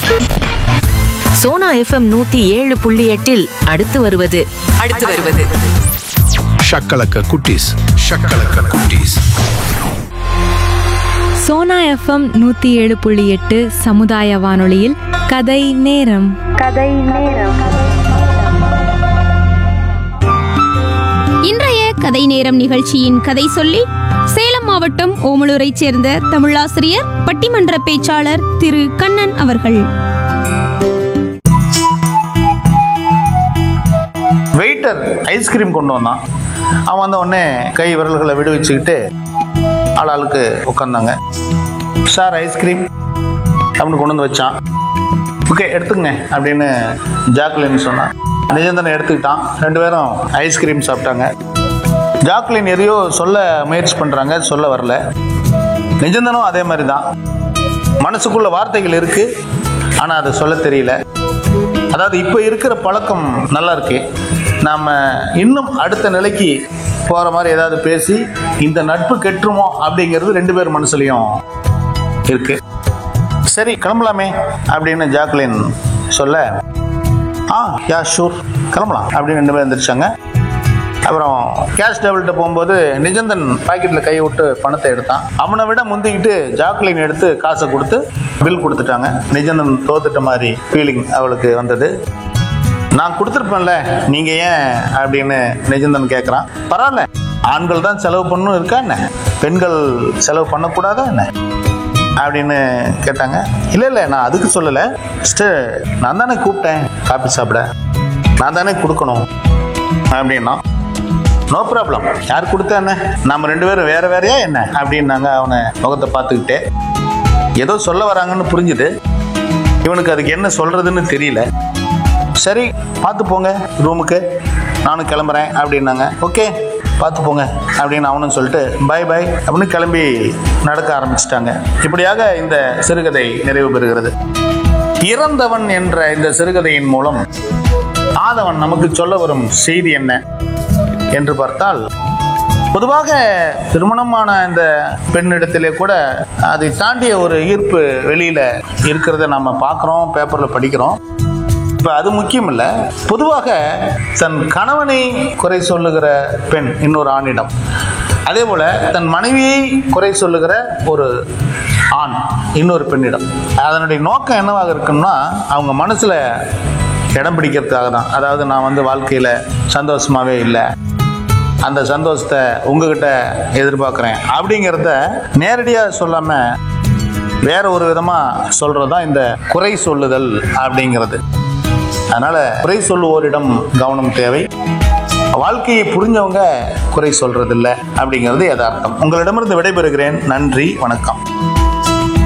Sona FM நூத்தி ஏழு புள்ளி எட்டில் அடுத்து வருவது அடுத்து வருவது ஷக்கலக்க குட்டீஸ் ஷக்கலக்க குட்டீஸ் சோனா எஃப்எம் நூற்றி ஏழு புள்ளி எட்டு சமுதாய வானொலியில் கதை நேரம் இன்றைய கதை நேரம் நிகழ்ச்சியின் கதை சொல்லி சேலம் மாவட்டம் ஓமலூரைச் சேர்ந்த தமிழாசிரியர் பட்டிமன்ற பேச்சாளர் திரு கண்ணன் அவர்கள் வெயிட்டர் ஐஸ்கிரீம் கொண்டு வந்தான் அவன் வந்த உடனே கை விரல்களை விடுவிச்சுக்கிட்டு ஆளாளுக்கு உட்காந்தாங்க சார் ஐஸ்கிரீம் அப்படின்னு கொண்டு வந்து வச்சான் ஓகே எடுத்துங்க அப்படின்னு ஜாக்லின் சொன்னான் நிஜந்தனை எடுத்துக்கிட்டான் ரெண்டு பேரும் ஐஸ்கிரீம் சாப்பிட்டாங்க ஜாக்லின் எதையோ சொல்ல முயற்சி பண்ணுறாங்க சொல்ல வரல நிஜந்தனும் அதே மாதிரி தான் மனசுக்குள்ள வார்த்தைகள் இருக்கு ஆனால் அதை சொல்ல தெரியல அதாவது இப்போ இருக்கிற பழக்கம் நல்லா இருக்கு நாம் இன்னும் அடுத்த நிலைக்கு போகிற மாதிரி ஏதாவது பேசி இந்த நட்பு கெட்டுருமோ அப்படிங்கிறது ரெண்டு பேர் மனசுலையும் இருக்கு சரி கிளம்பலாமே அப்படின்னு ஜாக்லின் சொல்ல ஆ யா ஷூர் கிளம்பலாம் அப்படின்னு ரெண்டு பேரும் எந்திரிச்சாங்க அப்புறம் கேஷ் டேபிள்கிட்ட போகும்போது நிஜந்தன் பாக்கெட்டில் கை விட்டு பணத்தை எடுத்தான் அவனை விட முந்திக்கிட்டு ஜாக்லின் எடுத்து காசை கொடுத்து பில் கொடுத்துட்டாங்க நிஜந்தன் தோத்துட்ட மாதிரி ஃபீலிங் அவளுக்கு வந்தது நான் கொடுத்துருப்பேன்ல நீங்கள் ஏன் அப்படின்னு நிஜந்தன் கேட்குறான் பரவாயில்ல ஆண்கள் தான் செலவு பண்ணணும் இருக்கா என்ன பெண்கள் செலவு பண்ணக்கூடாதா என்ன அப்படின்னு கேட்டாங்க இல்லை இல்லை நான் அதுக்கு சொல்லலை சிஸ்டர் நான் தானே கூப்பிட்டேன் காப்பி சாப்பிட நான் தானே கொடுக்கணும் அப்படின்னா நோ ப்ராப்ளம் யார் கொடுத்தா என்ன நம்ம ரெண்டு பேரும் வேற வேறையா என்ன அப்படின்னாங்க அவனை முகத்தை பார்த்துக்கிட்டே ஏதோ சொல்ல வராங்கன்னு புரிஞ்சுது இவனுக்கு அதுக்கு என்ன சொல்றதுன்னு தெரியல சரி பார்த்து போங்க ரூமுக்கு நானும் கிளம்புறேன் அப்படின்னாங்க ஓகே பார்த்து போங்க அப்படின்னு அவனும் சொல்லிட்டு பை பை அப்படின்னு கிளம்பி நடக்க ஆரம்பிச்சிட்டாங்க இப்படியாக இந்த சிறுகதை நிறைவு பெறுகிறது இறந்தவன் என்ற இந்த சிறுகதையின் மூலம் ஆதவன் நமக்கு சொல்ல வரும் செய்தி என்ன என்று பார்த்தால் பொதுவாக திருமணமான இந்த பெண்ணிடத்திலே கூட அதை தாண்டிய ஒரு ஈர்ப்பு வெளியில இருக்கிறத நம்ம பார்க்குறோம் பேப்பர்ல படிக்கிறோம் இப்போ அது முக்கியம் இல்லை பொதுவாக தன் கணவனை குறை சொல்லுகிற பெண் இன்னொரு ஆணிடம் அதே போல தன் மனைவியை குறை சொல்லுகிற ஒரு ஆண் இன்னொரு பெண்ணிடம் அதனுடைய நோக்கம் என்னவாக இருக்குன்னா அவங்க மனசுல இடம் பிடிக்கிறதுக்காக தான் அதாவது நான் வந்து வாழ்க்கையில சந்தோஷமாவே இல்லை அந்த சந்தோஷத்தை உங்ககிட்ட எதிர்பார்க்குறேன் அப்படிங்கிறத நேரடியாக சொல்லாமல் வேற ஒரு விதமாக சொல்கிறது தான் இந்த குறை சொல்லுதல் அப்படிங்கிறது அதனால் குறை சொல்லுவோரிடம் கவனம் தேவை வாழ்க்கையை புரிஞ்சவங்க குறை சொல்றதில்ல அப்படிங்கிறது யதார்த்தம் உங்களிடமிருந்து விடைபெறுகிறேன் நன்றி வணக்கம்